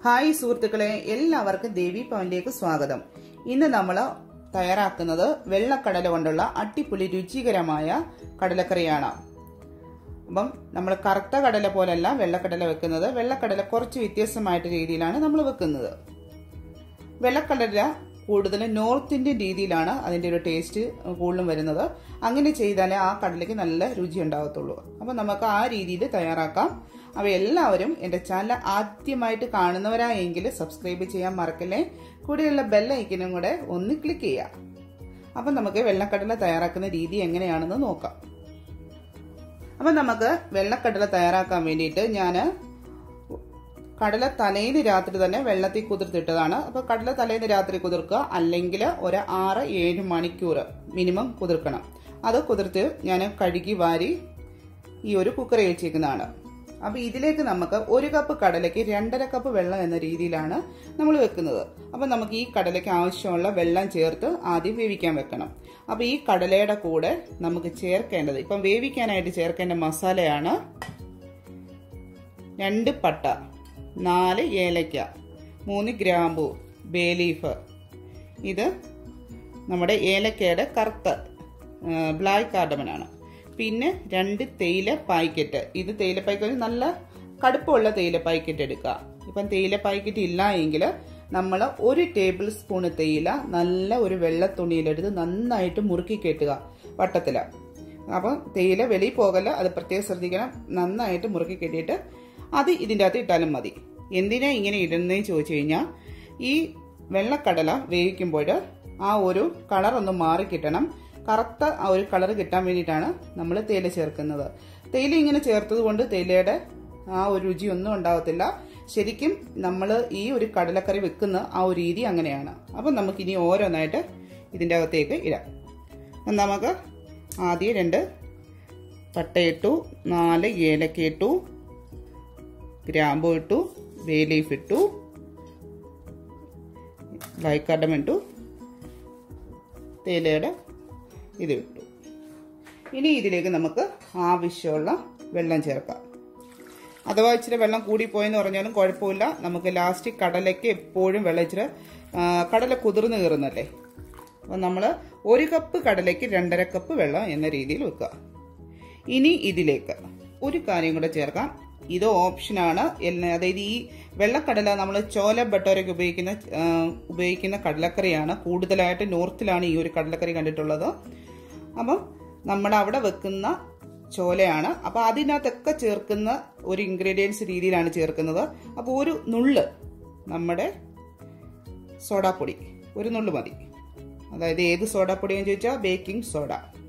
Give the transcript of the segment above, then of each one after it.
hi സുഹൃത്തുക്കളെ എല്ലാവർക്കും ദേവി പവനിലേക്ക് സ്വാഗതം ഇന്ന് നമ്മൾ തയ്യാറാക്കുന്നത് വെള്ളക്കടല കൊണ്ടുള്ള അട്ടിപ്പൊളി രുചികരമായ കടലക്കറിയാണ് അപ്പം നമ്മൾ കറുത്ത കടല പോലല്ല വെള്ളക്കടല വെക്കുന്നത് വെള്ളക്കടല കുറച്ച് വ്യത്യസ്തമായിട്ട് രീതിയിലാണ് നമ്മൾ വെക്കുന്നത് വെള്ളക്കടല കൂടുതലും നോർത്ത് ഇന്ത്യൻ രീതിയിലാണ് അതിൻ്റെ ഒരു ടേസ്റ്റ് കൂടുതലും വരുന്നത് അങ്ങനെ ചെയ്താലേ ആ കടലയ്ക്ക് നല്ല രുചി ഉണ്ടാകത്തുള്ളൂ അപ്പം നമുക്ക് ആ രീതിയിൽ തയ്യാറാക്കാം അവ എല്ലാവരും എൻ്റെ ചാനൽ ആദ്യമായിട്ട് കാണുന്നവരായെങ്കിൽ സബ്സ്ക്രൈബ് ചെയ്യാൻ മറക്കല്ലേ കൂടെയുള്ള ബെല്ലൈക്കനും കൂടെ ഒന്ന് ക്ലിക്ക് ചെയ്യാം അപ്പം നമുക്ക് വെള്ളക്കടല തയ്യാറാക്കുന്ന രീതി എങ്ങനെയാണെന്ന് നോക്കാം അപ്പം നമുക്ക് വെള്ളക്കടല തയ്യാറാക്കാൻ വേണ്ടിയിട്ട് ഞാൻ കടല തലേന്ന് രാത്രി തന്നെ വെള്ളത്തിൽ കുതിർത്തിട്ടതാണ് അപ്പോൾ കടല തലേന്ന് രാത്രി കുതിർക്കുക അല്ലെങ്കിൽ ഒരു ആറ് ഏഴ് മണിക്കൂർ മിനിമം കുതിർക്കണം അത് കുതിർത്ത് ഞാൻ കഴുകി വാരി ഈ ഒരു കുക്കറിൽ വെച്ചേക്കുന്നതാണ് അപ്പോൾ ഇതിലേക്ക് നമുക്ക് ഒരു കപ്പ് കടലയ്ക്ക് രണ്ടര കപ്പ് വെള്ളം എന്ന രീതിയിലാണ് നമ്മൾ വെക്കുന്നത് അപ്പോൾ നമുക്ക് ഈ കടലയ്ക്ക് ആവശ്യമുള്ള വെള്ളം ചേർത്ത് ആദ്യം വേവിക്കാൻ വെക്കണം അപ്പോൾ ഈ കടലയുടെ കൂടെ നമുക്ക് ചേർക്കേണ്ടത് ഇപ്പം വേവിക്കാനായിട്ട് ചേർക്കേണ്ട മസാലയാണ് രണ്ട് പട്ട നാല് ഏലയ്ക്ക മൂന്ന് ഗ്രാമ്പു ബേ ലീഫ് ഇത് നമ്മുടെ ഏലക്കയുടെ കറുത്ത ബ്ലാക്ക് കാർഡമനാണ് പിന്നെ രണ്ട് തേയില പാക്കറ്റ് ഇത് തേയില പാക്കറ്റ് നല്ല കടുപ്പമുള്ള തേയില പാക്കറ്റ് എടുക്കുക ഇപ്പം തേയില പാക്കറ്റ് ഇല്ല എങ്കിൽ നമ്മൾ ഒരു ടേബിൾ സ്പൂൺ തേയില നല്ല ഒരു വെള്ള തുണിയിലെടുത്ത് നന്നായിട്ട് മുറുക്കി കെട്ടുക വട്ടത്തിൽ അപ്പം തേയില വെളിയിൽ പോകല്ല അത് പ്രത്യേകം ശ്രദ്ധിക്കണം നന്നായിട്ട് മുറുക്കി കെട്ടിയിട്ട് അത് ഇതിൻ്റെ അകത്ത് ഇട്ടാലും മതി എന്തിനാ ഇങ്ങനെ ഇടുന്നതെന്ന് ചോദിച്ചു കഴിഞ്ഞാൽ ഈ വെള്ളക്കടല വേവിക്കുമ്പോൾ ആ ഒരു കളർ ഒന്ന് മാറി കിട്ടണം കറുത്ത ആ ഒരു കളർ കിട്ടാൻ വേണ്ടിയിട്ടാണ് നമ്മൾ തേയില ചേർക്കുന്നത് തേയില ഇങ്ങനെ ചേർത്തത് കൊണ്ട് തേയിലയുടെ ആ ഒരു രുചി ഒന്നും ഉണ്ടാകത്തില്ല ശരിക്കും നമ്മൾ ഈ ഒരു കടലക്കറി വെക്കുന്ന ആ ഒരു രീതി അങ്ങനെയാണ് അപ്പം നമുക്കിനി ഓരോന്നായിട്ട് ഇതിൻ്റെ അകത്തേക്ക് ഇടാം നമുക്ക് ആദ്യം രണ്ട് പട്ടയിട്ടു നാല് ഏലക്ക ഇട്ടു ഗ്രാമ്പു ഇട്ടു ബേ ലീഫ് ഇട്ടു ലൈക്കടം ഇട്ടു തേയിലയുടെ ഇത് ഇട്ടു ഇനി ഇതിലേക്ക് നമുക്ക് ആവശ്യമുള്ള വെള്ളം ചേർക്കാം അഥവാ ഇച്ചിരി വെള്ളം കൂടിപ്പോയെന്ന് പറഞ്ഞാലും കുഴപ്പമില്ല നമുക്ക് ലാസ്റ്റ് കടലയ്ക്ക് എപ്പോഴും വെള്ളം ഇച്ചിരി കടല കുതിർന്ന് കയറുന്നല്ലേ അപ്പം നമ്മൾ ഒരു കപ്പ് കടലയ്ക്ക് രണ്ടര കപ്പ് വെള്ളം എന്ന രീതിയിൽ വെക്കുക ഇനി ഇതിലേക്ക് ഒരു കാര്യം കൂടെ ചേർക്കാം ഇത് ഓപ്ഷനാണ് അതായത് ഈ വെള്ളക്കടല നമ്മൾ ചോല ബട്ടോരയ്ക്ക് ഉപയോഗിക്കുന്ന ഉപയോഗിക്കുന്ന കടലക്കറിയാണ് കൂടുതലായിട്ട് നോർത്തിലാണ് ഈ ഒരു കടലക്കറി കണ്ടിട്ടുള്ളത് അപ്പം നമ്മുടെ അവിടെ വെക്കുന്ന ചോലയാണ് അപ്പോൾ അതിനകത്തൊക്കെ ചേർക്കുന്ന ഒരു ഇൻഗ്രീഡിയൻസ് രീതിയിലാണ് ചേർക്കുന്നത് അപ്പോൾ ഒരു നുള്ള് നമ്മുടെ സോഡാപ്പൊടി ഒരു നുള്ള് മതി അതായത് ഏത് സോഡാപ്പൊടിയെന്ന് ചോദിച്ചാൽ ബേക്കിംഗ് സോഡ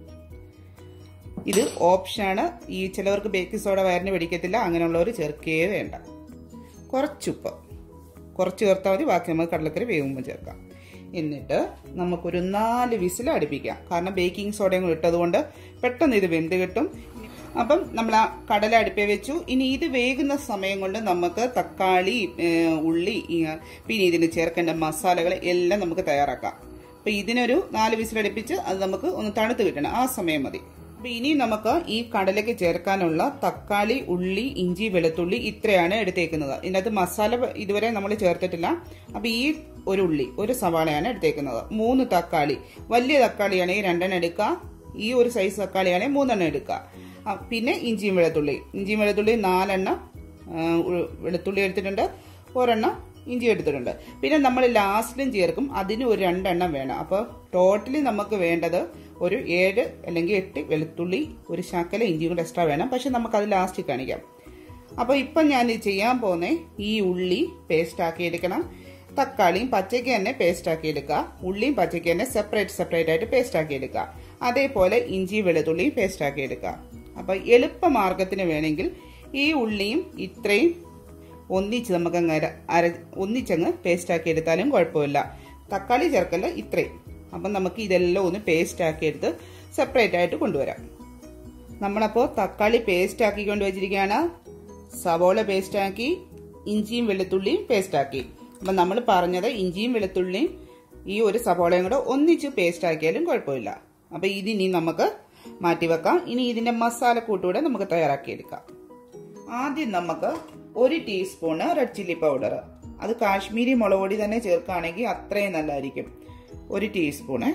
ഇത് ഓപ്ഷനാണ് ഈ ചിലവർക്ക് ബേക്കിംഗ് സോഡ വയറിന് പിടിക്കത്തില്ല അങ്ങനെയുള്ളവർ ചേർക്കേ വേണ്ട കുറച്ചുപ്പ് കുറച്ച് ചേർത്താൽ മതി ബാക്കി നമുക്ക് കടലക്കറി വേകുമ്പോൾ ചേർക്കാം എന്നിട്ട് നമുക്കൊരു നാല് വിസിൽ അടുപ്പിക്കാം കാരണം ബേക്കിംഗ് സോഡയും കൂടി ഇട്ടതുകൊണ്ട് പെട്ടെന്ന് ഇത് വെന്ത് കിട്ടും അപ്പം നമ്മൾ ആ കടല അടുപ്പേ വെച്ചു ഇനി ഇത് വേകുന്ന സമയം കൊണ്ട് നമുക്ക് തക്കാളി ഉള്ളി പിന്നെ ഇതിന് ചേർക്കേണ്ട മസാലകൾ എല്ലാം നമുക്ക് തയ്യാറാക്കാം അപ്പൊ ഇതിനൊരു നാല് വിസിലടുപ്പിച്ച് അത് നമുക്ക് ഒന്ന് തണുത്ത് കിട്ടണം ആ സമയം മതി അപ്പൊ ഇനി നമുക്ക് ഈ കടലയ്ക്ക് ചേർക്കാനുള്ള തക്കാളി ഉള്ളി ഇഞ്ചി വെളുത്തുള്ളി ഇത്രയാണ് എടുത്തേക്കുന്നത് ഇതിനകത്ത് മസാല ഇതുവരെ നമ്മൾ ചേർത്തിട്ടില്ല അപ്പൊ ഈ ഒരു ഉള്ളി ഒരു സവാളയാണ് എടുത്തേക്കുന്നത് മൂന്ന് തക്കാളി വലിയ തക്കാളിയാണെങ്കിൽ രണ്ടെണ്ണം എടുക്കുക ഈ ഒരു സൈസ് തക്കാളിയാണെങ്കിൽ മൂന്നെണ്ണം എടുക്കുക പിന്നെ ഇഞ്ചിയും വെളുത്തുള്ളി ഇഞ്ചിയും വെളുത്തുള്ളി നാലെണ്ണം വെളുത്തുള്ളി എടുത്തിട്ടുണ്ട് ഒരെണ്ണം ഇഞ്ചി എടുത്തിട്ടുണ്ട് പിന്നെ നമ്മൾ ലാസ്റ്റിലും ചേർക്കും അതിന് ഒരു രണ്ടെണ്ണം വേണം അപ്പോൾ ടോട്ടലി നമുക്ക് വേണ്ടത് ഒരു ഏഴ് അല്ലെങ്കിൽ എട്ട് വെളുത്തുള്ളി ഒരു ശക്കല ഇഞ്ചിയും കൂടെ എക്സ്ട്രാ വേണം പക്ഷെ നമുക്കത് ലാസ്റ്റിൽ കാണിക്കാം അപ്പോൾ ഇപ്പം ഞാൻ ചെയ്യാൻ പോകുന്ന ഈ ഉള്ളി പേസ്റ്റ് ആക്കി എടുക്കണം തക്കാളിയും പച്ചയ്ക്ക് തന്നെ പേസ്റ്റ് ആക്കി എടുക്കുക ഉള്ളിയും പച്ചയ്ക്ക് തന്നെ സെപ്പറേറ്റ് സെപ്പറേറ്റ് ആയിട്ട് പേസ്റ്റ് ആക്കി എടുക്കുക അതേപോലെ ഇഞ്ചി വെളുത്തുള്ളിയും പേസ്റ്റ് ആക്കി എടുക്കുക അപ്പോൾ എളുപ്പ മാർഗത്തിന് വേണമെങ്കിൽ ഈ ഉള്ളിയും ഇത്രയും ഒന്നിച്ച് നമുക്ക് അങ്ങ് അര ഒന്നിച്ചങ്ങ് പേസ്റ്റ് ആക്കി എടുത്താലും കുഴപ്പമില്ല തക്കാളി ചേർക്കല്ല ഇത്രയും അപ്പം നമുക്ക് ഇതെല്ലാം ഒന്ന് പേസ്റ്റ് ആക്കി എടുത്ത് സെപ്പറേറ്റ് ആയിട്ട് കൊണ്ടുവരാം നമ്മളപ്പോൾ തക്കാളി പേസ്റ്റ് ആക്കി കൊണ്ടുവച്ചിരിക്കുകയാണ് സവോള പേസ്റ്റ് ആക്കി ഇഞ്ചിയും വെളുത്തുള്ളിയും പേസ്റ്റ് ആക്കി അപ്പം നമ്മൾ പറഞ്ഞത് ഇഞ്ചിയും വെളുത്തുള്ളിയും ഈ ഒരു സവോളയും കൂടെ ഒന്നിച്ച് പേസ്റ്റ് ആക്കിയാലും കുഴപ്പമില്ല അപ്പം ഇതിനി നമുക്ക് മാറ്റി വെക്കാം ഇനി ഇതിന്റെ മസാലക്കൂട്ടുകൂടെ നമുക്ക് തയ്യാറാക്കിയെടുക്കാം ആദ്യം നമുക്ക് ഒരു ടീസ്പൂണ് റെഡ് ചില്ലി പൗഡർ അത് കാശ്മീരി മുളക് പൊടി തന്നെ ചേർക്കുകയാണെങ്കിൽ അത്രയും നല്ലതായിരിക്കും ഒരു ടീസ്പൂണ്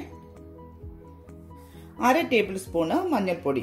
അര ടേബിൾ സ്പൂണ് മഞ്ഞൾപ്പൊടി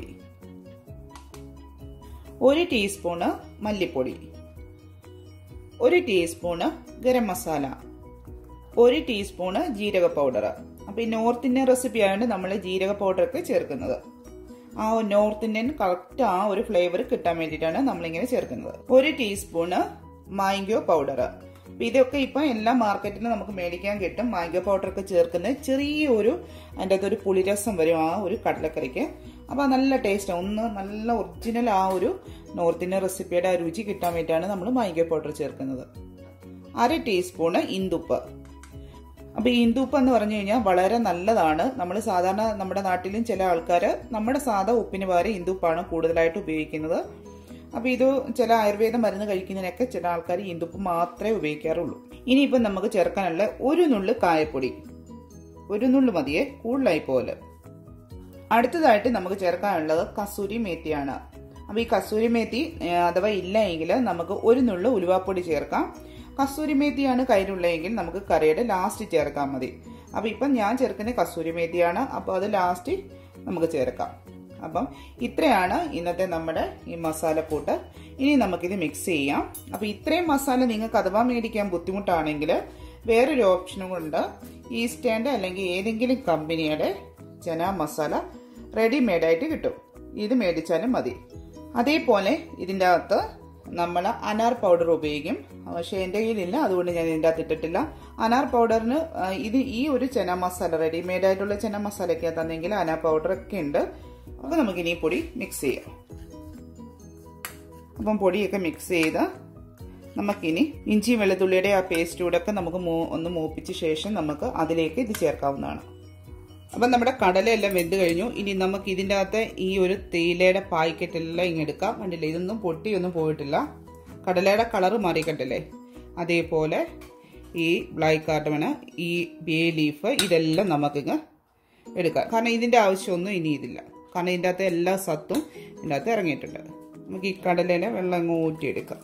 ഒരു ടീസ്പൂണ് മല്ലിപ്പൊടി ഒരു ടീസ്പൂണ് ഗരം മസാല ഒരു ടീസ്പൂണ് ജീരക പൗഡർ അപ്പൊ ഈ നോർത്ത് ഇന്ത്യൻ റെസിപ്പി ആയതുകൊണ്ട് നമ്മൾ ജീരക പൗഡർ ഒക്കെ ചേർക്കുന്നത് ആ നോർത്ത് ഇന്ത്യൻ കറക്റ്റ് ആ ഒരു ഫ്ലേവർ കിട്ടാൻ വേണ്ടിയിട്ടാണ് നമ്മളിങ്ങനെ ചേർക്കുന്നത് ഒരു ടീസ്പൂണ് മാംഗോ പൗഡർ അപ്പൊ ഇതൊക്കെ ഇപ്പൊ എല്ലാ മാർക്കറ്റിലും നമുക്ക് മേടിക്കാൻ കിട്ടും മാംഗോ പൗഡർ ഒക്കെ ചേർക്കുന്നത് ചെറിയൊരു അതിൻ്റെ അകത്ത് ഒരു പുളിരസം വരും ആ ഒരു കടലക്കറിക്ക് അപ്പൊ നല്ല ടേസ്റ്റ് ഒന്ന് നല്ല ഒറിജിനൽ ആ ഒരു നോർത്ത് ഇന്ത്യൻ റെസിപ്പിയുടെ ആ രുചി കിട്ടാൻ വേണ്ടിയിട്ടാണ് നമ്മൾ മാംഗോ പൗഡർ ചേർക്കുന്നത് അര ടീസ്പൂണ് ഇന്തുപ്പ് അപ്പൊ ഈ ഇന്ദുപ്പ് എന്ന് പറഞ്ഞു കഴിഞ്ഞാൽ വളരെ നല്ലതാണ് നമ്മൾ സാധാരണ നമ്മുടെ നാട്ടിലും ചില ആൾക്കാർ നമ്മുടെ സാധാ ഉപ്പിന് പകരം ഇന്ദുപ്പാണ് കൂടുതലായിട്ട് ഉപയോഗിക്കുന്നത് അപ്പൊ ഇത് ചില ആയുർവേദ മരുന്ന് കഴിക്കുന്നതിനൊക്കെ ചില ആൾക്കാർ ഇന്ദുപ്പ് മാത്രമേ ഉപയോഗിക്കാറുള്ളൂ ഇനിയിപ്പം നമുക്ക് ചേർക്കാനുള്ള ഒരു നുള്ളു കായപ്പൊടി ഒരു നുള്ളു മതിയെ കൂടുതലായി പോലെ അടുത്തതായിട്ട് നമുക്ക് ചേർക്കാനുള്ളത് കസൂരി മേത്തിയാണ് അപ്പൊ ഈ കസൂരി മേത്തി അഥവാ ഇല്ല എങ്കിൽ നമുക്ക് ഒരു നുള്ളു ഉലുവാപ്പൊടി ചേർക്കാം കസൂരി മേത്തിയാണ് കയ്യിലുള്ളതെങ്കിൽ നമുക്ക് കറിയുടെ ലാസ്റ്റ് ചേർക്കാൻ മതി അപ്പൊ ഇപ്പം ഞാൻ ചേർക്കുന്ന കസൂരി മേത്തിയാണ് അപ്പൊ അത് ലാസ്റ്റ് നമുക്ക് ചേർക്കാം അപ്പം ഇത്രയാണ് ഇന്നത്തെ നമ്മുടെ ഈ മസാലക്കൂട്ട് ഇനി നമുക്കിത് മിക്സ് ചെയ്യാം അപ്പൊ ഇത്രയും മസാല നിങ്ങൾക്ക് അഥവാ മേടിക്കാൻ ബുദ്ധിമുട്ടാണെങ്കിൽ വേറൊരു ഓപ്ഷനും കൊണ്ട് ഈസ്റ്റേന്റെ അല്ലെങ്കിൽ ഏതെങ്കിലും കമ്പനിയുടെ ചന മസാല റെഡിമെയ്ഡ് ആയിട്ട് കിട്ടും ഇത് മേടിച്ചാലും മതി അതേപോലെ ഇതിൻ്റെ അകത്ത് നമ്മൾ അനാർ പൗഡർ ഉപയോഗിക്കും പക്ഷേ എൻ്റെ കയ്യിലില്ല അതുകൊണ്ട് ഞാൻ ഇതിൻ്റെ അകത്ത് ഇട്ടിട്ടില്ല അനാർ പൗഡറിന് ഇത് ഈ ഒരു ചന മസാല റെഡിമെയ്ഡ് ആയിട്ടുള്ള ചന മസാലയൊക്കെ തന്നെങ്കിൽ അനാർ പൗഡർ ഒക്കെ ഉണ്ട് അപ്പോൾ നമുക്കിനി ഈ പൊടി മിക്സ് ചെയ്യാം അപ്പം പൊടിയൊക്കെ മിക്സ് ചെയ്ത് നമുക്കിനി ഇഞ്ചി വെളുത്തുള്ളിയുടെ ആ പേസ്റ്റ് കൂടെ ഒക്കെ നമുക്ക് ഒന്ന് മൂപ്പിച്ച ശേഷം നമുക്ക് അതിലേക്ക് ഇത് ചേർക്കാവുന്നതാണ് അപ്പം നമ്മുടെ കടലയെല്ലാം വെന്ത് കഴിഞ്ഞു ഇനി നമുക്ക് ഇതിൻ്റെ അകത്ത് ഈ ഒരു തേയിലയുടെ പാക്കറ്റ് എല്ലാം ഇങ്ങ് എടുക്കാം കണ്ടില്ലേ ഇതൊന്നും പൊട്ടിയൊന്നും പോയിട്ടില്ല കടലയുടെ കളറ് മാറിക്കണ്ടില്ലേ അതേപോലെ ഈ ബ്ലാക്ക് കാർഡമണ് ഈ ബേ ലീഫ് ഇതെല്ലാം നമുക്കിങ്ങ് എടുക്കാം കാരണം ഇതിൻ്റെ ആവശ്യമൊന്നും ഇനി ഇതില്ല കാരണം ഇതിൻ്റെ അകത്ത് എല്ലാ സത്തും ഇതിൻ്റെ അകത്ത് ഇറങ്ങിയിട്ടുണ്ട് നമുക്ക് ഈ കടലേനെ വെള്ളം അങ്ങ് ഊറ്റിയെടുക്കാം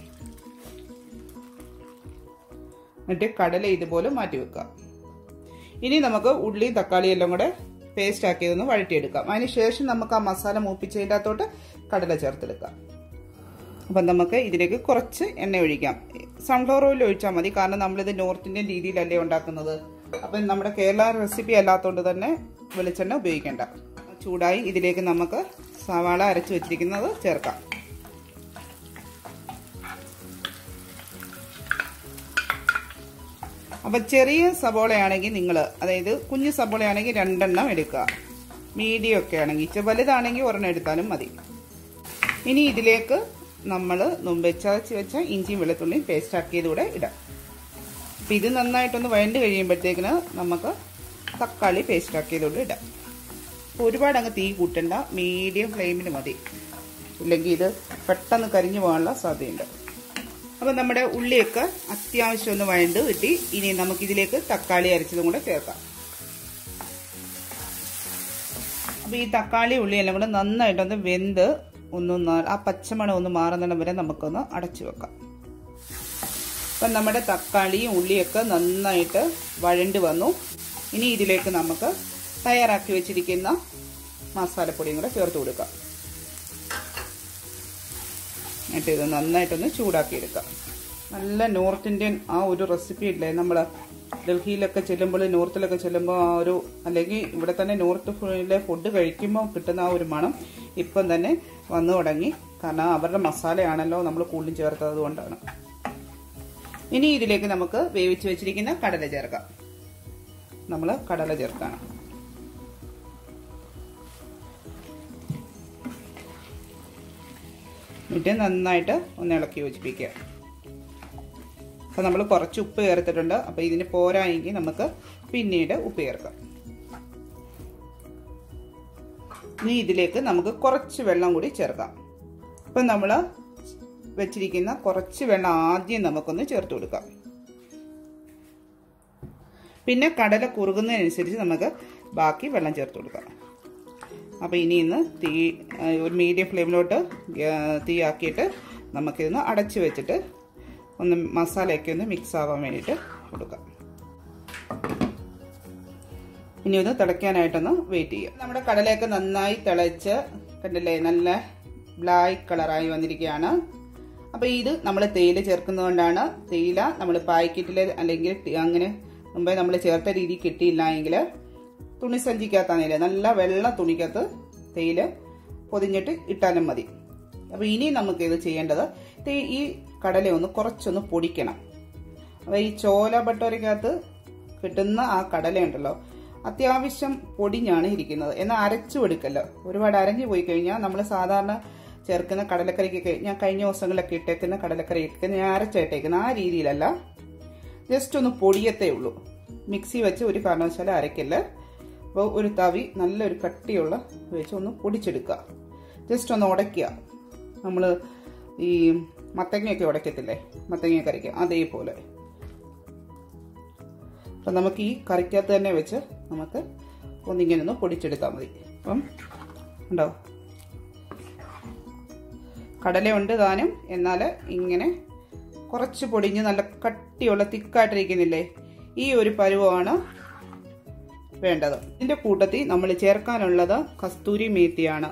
എന്നിട്ട് കടല ഇതുപോലെ മാറ്റി വെക്കാം ഇനി നമുക്ക് ഉള്ളി തക്കാളി എല്ലാം കൂടെ പേസ്റ്റ് ആക്കിയതൊന്ന് വഴറ്റിയെടുക്കാം അതിന് ശേഷം നമുക്ക് ആ മസാല മൂപ്പിച്ചതിൻ്റെ അകത്തോട്ട് കടല ചേർത്തെടുക്കാം അപ്പം നമുക്ക് ഇതിലേക്ക് കുറച്ച് എണ്ണ ഒഴിക്കാം സൺഫ്ലവർ ഓയിൽ ഒഴിച്ചാൽ മതി കാരണം നമ്മളിത് നോർത്ത് ഇന്ത്യൻ രീതിയിലല്ലേ ഉണ്ടാക്കുന്നത് അപ്പം നമ്മുടെ കേരള റെസിപ്പി അല്ലാത്തതുകൊണ്ട് തന്നെ വെളിച്ചെണ്ണ ഉപയോഗിക്കേണ്ട ചൂടായി ഇതിലേക്ക് നമുക്ക് സവാള അരച്ച് വെച്ചിരിക്കുന്നത് ചേർക്കാം അപ്പൊ ചെറിയ സബോളയാണെങ്കിൽ നിങ്ങൾ അതായത് കുഞ്ഞു സബോളയാണെങ്കിൽ രണ്ടെണ്ണം എടുക്കുക മീഡിയം ഒക്കെ ആണെങ്കിൽ ഇച്ചിരി വലുതാണെങ്കിൽ ഒരെണ്ണം എടുത്താലും മതി ഇനി ഇതിലേക്ക് നമ്മൾ മുമ്പ് ചതച്ച് വെച്ച ഇഞ്ചിയും വെളുത്തുള്ളിയും പേസ്റ്റ് ആക്കിയതുകൂടെ ഇടാം അപ്പം ഇത് നന്നായിട്ടൊന്ന് വഴണ്ട് കഴിയുമ്പോഴത്തേക്കിന് നമുക്ക് തക്കാളി പേസ്റ്റ് ആക്കിയതുകൂടെ ഇടാം അപ്പോൾ ഒരുപാട് അങ്ങ് തീ കൂട്ടണ്ട മീഡിയം ഫ്ലെയിമിന് മതി ഇല്ലെങ്കിൽ ഇത് പെട്ടെന്ന് കരിഞ്ഞു പോകാനുള്ള സാധ്യതയുണ്ട് അപ്പം നമ്മുടെ ഉള്ളിയൊക്കെ അത്യാവശ്യം ഒന്ന് വഴണ്ട് കിട്ടി ഇനി നമുക്കിതിലേക്ക് തക്കാളി അരച്ചതും കൂടെ ചേർക്കാം അപ്പം ഈ തക്കാളി ഉള്ളി എല്ലാം കൂടെ നന്നായിട്ടൊന്ന് വെന്ത് ഒന്ന് ആ പച്ചമണം ഒന്ന് മാറുന്നിടം വരെ നമുക്കൊന്ന് അടച്ചു വെക്കാം അപ്പം നമ്മുടെ തക്കാളിയും ഉള്ളിയൊക്കെ നന്നായിട്ട് വഴണ്ട് വന്നു ഇനി ഇതിലേക്ക് നമുക്ക് തയ്യാറാക്കി വെച്ചിരിക്കുന്ന മസാലപ്പൊടിയും കൂടെ ചേർത്ത് കൊടുക്കാം എന്നിട്ട് ഇത് നന്നായിട്ടൊന്ന് ചൂടാക്കിയെടുക്കാം നല്ല നോർത്ത് ഇന്ത്യൻ ആ ഒരു റെസിപ്പി ഇല്ലേ നമ്മൾ ഡൽഹിയിലൊക്കെ ചെല്ലുമ്പോൾ നോർത്തിലൊക്കെ ചെല്ലുമ്പോൾ ആ ഒരു അല്ലെങ്കിൽ ഇവിടെ തന്നെ നോർത്തിലെ ഫുഡ് കഴിക്കുമ്പോൾ കിട്ടുന്ന ആ ഒരു മണം ഇപ്പം തന്നെ വന്നു തുടങ്ങി കാരണം അവരുടെ മസാലയാണല്ലോ നമ്മൾ കൂടുതലും ചേർത്തത് കൊണ്ടാണ് ഇനി ഇതിലേക്ക് നമുക്ക് വേവിച്ച് വെച്ചിരിക്കുന്ന കടല ചേർക്കാം നമ്മൾ കടല ചേർക്കണം എന്നിട്ട് നന്നായിട്ട് ഒന്ന് ഇളക്കി യോജിപ്പിക്കുക അപ്പോൾ നമ്മൾ കുറച്ച് ഉപ്പ് ചേർത്തിട്ടുണ്ട് അപ്പോൾ ഇതിന് പോരായെങ്കിൽ നമുക്ക് പിന്നീട് ഉപ്പ് ചേർക്കാം ഇനി ഇതിലേക്ക് നമുക്ക് കുറച്ച് വെള്ളം കൂടി ചേർക്കാം അപ്പം നമ്മൾ വെച്ചിരിക്കുന്ന കുറച്ച് വെള്ളം ആദ്യം നമുക്കൊന്ന് ചേർത്ത് കൊടുക്കാം പിന്നെ കടല കുറുകുന്നതിനനുസരിച്ച് നമുക്ക് ബാക്കി വെള്ളം ചേർത്ത് കൊടുക്കാം അപ്പോൾ ഇനി ഇന്ന് തീ ഒരു മീഡിയം ഫ്ലെയിമിലോട്ട് തീ ആക്കിയിട്ട് നമുക്കിതൊന്ന് അടച്ചു വെച്ചിട്ട് ഒന്ന് മസാലയൊക്കെ ഒന്ന് മിക്സ് ആവാൻ വേണ്ടിയിട്ട് കൊടുക്കാം ഇനി ഒന്ന് തിളയ്ക്കാനായിട്ടൊന്ന് വെയിറ്റ് ചെയ്യാം നമ്മുടെ കടലയൊക്കെ നന്നായി തിളച്ച് കണ്ടില്ലേ നല്ല ബ്ലാക്ക് കളറായി വന്നിരിക്കുകയാണ് അപ്പോൾ ഇത് നമ്മൾ തേയില ചേർക്കുന്നതുകൊണ്ടാണ് തേയില നമ്മൾ പാക്കറ്റിൽ അല്ലെങ്കിൽ അങ്ങനെ മുമ്പേ നമ്മൾ ചേർത്ത രീതി കിട്ടിയില്ല എങ്കിൽ തുണിസഞ്ചിക്കകത്താണേല് നല്ല വെള്ള തുണിക്കകത്ത് തേയില പൊതിഞ്ഞിട്ട് ഇട്ടാലും മതി അപ്പോൾ ഇനി നമുക്ക് ഇത് ചെയ്യേണ്ടത് ഈ കടല ഒന്ന് കുറച്ചൊന്ന് പൊടിക്കണം അപ്പോൾ ഈ ചോല ബട്ടോരക്കകത്ത് കിട്ടുന്ന ആ കടലയുണ്ടല്ലോ അത്യാവശ്യം പൊടിഞ്ഞാണ് ഇരിക്കുന്നത് എന്നാൽ അരച്ചു എടുക്കല്ലോ ഒരുപാട് അരഞ്ഞു പോയി കഴിഞ്ഞാൽ നമ്മൾ സാധാരണ ചേർക്കുന്ന കടലക്കറിക്കൊക്കെ ഞാൻ കഴിഞ്ഞ ദിവസങ്ങളിലൊക്കെ ഇട്ടേക്കുന്ന കടലക്കറിയൊക്കെ ഞാൻ അരച്ചിട്ടേക്കുന്ന ആ രീതിയിലല്ല ജസ്റ്റ് ഒന്ന് പൊടിയത്തേ ഉള്ളൂ മിക്സി വെച്ച് ഒരു കാരണവശാലും അരയ്ക്കല്ല അപ്പോൾ ഒരു തവി നല്ലൊരു കട്ടിയുള്ള വെച്ച് ഒന്ന് പൊടിച്ചെടുക്കുക ജസ്റ്റ് ഒന്ന് ഉടയ്ക്കുക നമ്മൾ ഈ മത്തങ്ങയൊക്കെ ഉടയ്ക്കത്തില്ലേ മത്തങ്ങ കറിക്ക് അതേപോലെ അപ്പം നമുക്ക് ഈ കറിക്കകത്ത് തന്നെ വെച്ച് നമുക്ക് ഒന്നിങ്ങനെ ഒന്ന് പൊടിച്ചെടുത്താൽ മതി അപ്പം ഉണ്ടോ കടലയുണ്ട് താനും എന്നാൽ ഇങ്ങനെ കുറച്ച് പൊടിഞ്ഞ് നല്ല കട്ടിയുള്ള തിക്കായിട്ടിരിക്കുന്നില്ലേ ഈ ഒരു പരുവമാണ് വേണ്ടത് ഇതിൻ്റെ കൂട്ടത്തിൽ നമ്മൾ ചേർക്കാനുള്ളത് കസ്തൂരി മേത്തിയാണ്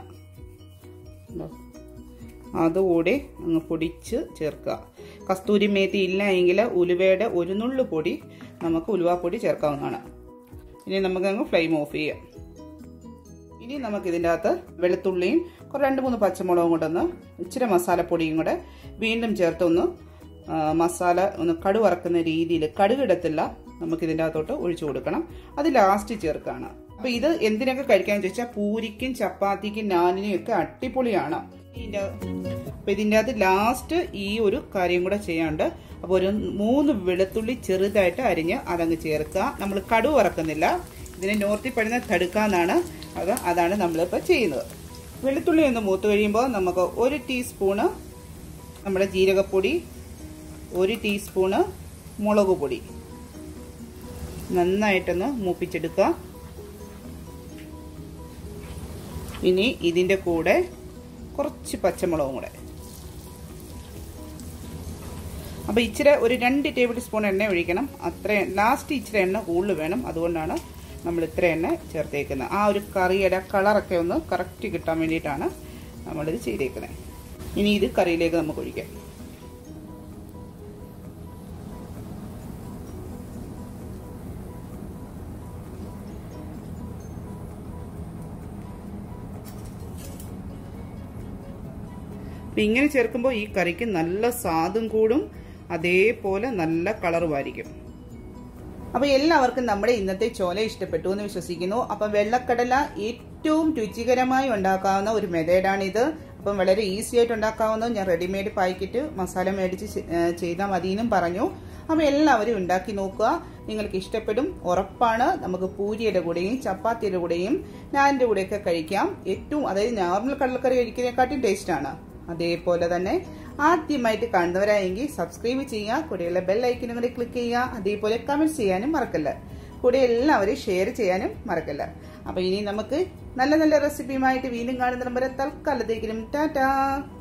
അതുകൂടി അങ്ങ് പൊടിച്ച് ചേർക്കുക കസ്തൂരി മേത്തി ഇല്ല എങ്കിൽ ഉലുവയുടെ ഒരു നുള്ളു പൊടി നമുക്ക് ഉലുവാപ്പൊടി ചേർക്കാവുന്നതാണ് ഇനി നമുക്ക് അങ്ങ് ഫ്ലെയിം ഓഫ് ചെയ്യാം ഇനി നമുക്ക് ഇതിൻ്റെ അകത്ത് വെളുത്തുള്ളിയും രണ്ട് മൂന്ന് പച്ചമുളകും കൂടെ ഒന്ന് ഇച്ചിരി മസാലപ്പൊടിയും കൂടെ വീണ്ടും ചേർത്തൊന്ന് മസാല ഒന്ന് കടുവറക്കുന്ന രീതിയിൽ കടുകിടത്തില്ല നമുക്ക് ഇതിൻ്റെ അകത്തോട്ട് ഒഴിച്ചു കൊടുക്കണം അത് ലാസ്റ്റ് ചേർക്കാണ് അപ്പൊ ഇത് എന്തിനൊക്കെ കഴിക്കാന്ന് ചോദിച്ചാൽ പൂരിക്കും ചപ്പാത്തിക്കും നാനിനും ഒക്കെ അടിപൊളിയാണ് ഇതിൻ്റെ അപ്പൊ ഇതിൻ്റെ അകത്ത് ലാസ്റ്റ് ഈ ഒരു കാര്യം കൂടെ ചെയ്യാണ്ട് അപ്പോൾ ഒരു മൂന്ന് വെളുത്തുള്ളി ചെറുതായിട്ട് അരിഞ്ഞ് അതങ്ങ് ചേർക്കുക നമ്മൾ കടുവ് വറക്കുന്നില്ല ഇതിനെ നോർത്തി പഴുന്ന തടുക്കാന്നാണ് അത് അതാണ് നമ്മളിപ്പോൾ ചെയ്യുന്നത് വെളുത്തുള്ളി ഒന്ന് മൂത്ത് കഴിയുമ്പോൾ നമുക്ക് ഒരു ടീസ്പൂണ് നമ്മുടെ ജീരകപ്പൊടി ഒരു ടീസ്പൂണ് മുളക് പൊടി നന്നായിട്ടൊന്ന് മൂപ്പിച്ചെടുക്കുക ഇനി ഇതിൻ്റെ കൂടെ കുറച്ച് പച്ചമുളകും കൂടെ അപ്പോൾ ഇച്ചിരി ഒരു രണ്ട് ടേബിൾ സ്പൂൺ എണ്ണ ഒഴിക്കണം അത്ര ലാസ്റ്റ് ഇച്ചിരി എണ്ണ കൂടുതൽ വേണം അതുകൊണ്ടാണ് നമ്മൾ ഇത്ര എണ്ണ ചേർത്തേക്കുന്നത് ആ ഒരു കറിയുടെ കളറൊക്കെ ഒന്ന് കറക്റ്റ് കിട്ടാൻ വേണ്ടിയിട്ടാണ് നമ്മളിത് ചെയ്തേക്കുന്നത് ഇനി ഇത് കറിയിലേക്ക് നമുക്ക് ഒഴിക്കാം അപ്പം ഇങ്ങനെ ചേർക്കുമ്പോൾ ഈ കറിക്ക് നല്ല സ്വാദും കൂടും അതേപോലെ നല്ല കളറുമായിരിക്കും അപ്പോൾ എല്ലാവർക്കും നമ്മുടെ ഇന്നത്തെ ചോല ഇഷ്ടപ്പെട്ടു എന്ന് വിശ്വസിക്കുന്നു അപ്പം വെള്ളക്കടല ഏറ്റവും രുചികരമായി ഉണ്ടാക്കാവുന്ന ഒരു മെത്തേഡാണിത് അപ്പം വളരെ ഈസി ആയിട്ട് ഉണ്ടാക്കാവുന്ന ഞാൻ റെഡിമെയ്ഡ് പാക്കറ്റ് മസാല മേടിച്ച് ചെയ്താൽ മതിയെന്നും പറഞ്ഞു അപ്പോൾ എല്ലാവരും ഉണ്ടാക്കി നോക്കുക നിങ്ങൾക്ക് ഇഷ്ടപ്പെടും ഉറപ്പാണ് നമുക്ക് പൂരിയുടെ കൂടെയും ചപ്പാത്തിയുടെ കൂടെയും നാനിൻ്റെ കൂടെയൊക്കെ കഴിക്കാം ഏറ്റവും അതായത് നോർമൽ കടലക്കറി കഴിക്കുന്നതിനെക്കാട്ടും ടേസ്റ്റാണ് അതേപോലെ തന്നെ ആദ്യമായിട്ട് കാണുന്നവരായെങ്കിൽ സബ്സ്ക്രൈബ് ചെയ്യുക കൂടെയുള്ള ബെൽ ഐക്കനും കൂടി ക്ലിക്ക് ചെയ്യുക അതേപോലെ കമന്റ് ചെയ്യാനും മറക്കല്ല കൂടെ എല്ലാവരും ഷെയർ ചെയ്യാനും മറക്കല്ല അപ്പൊ ഇനി നമുക്ക് നല്ല നല്ല റെസിപ്പിയുമായിട്ട് വീണ്ടും കാണുന്ന നമ്പർ തൽക്കാലത്തേക്കിനും ടാറ്റാ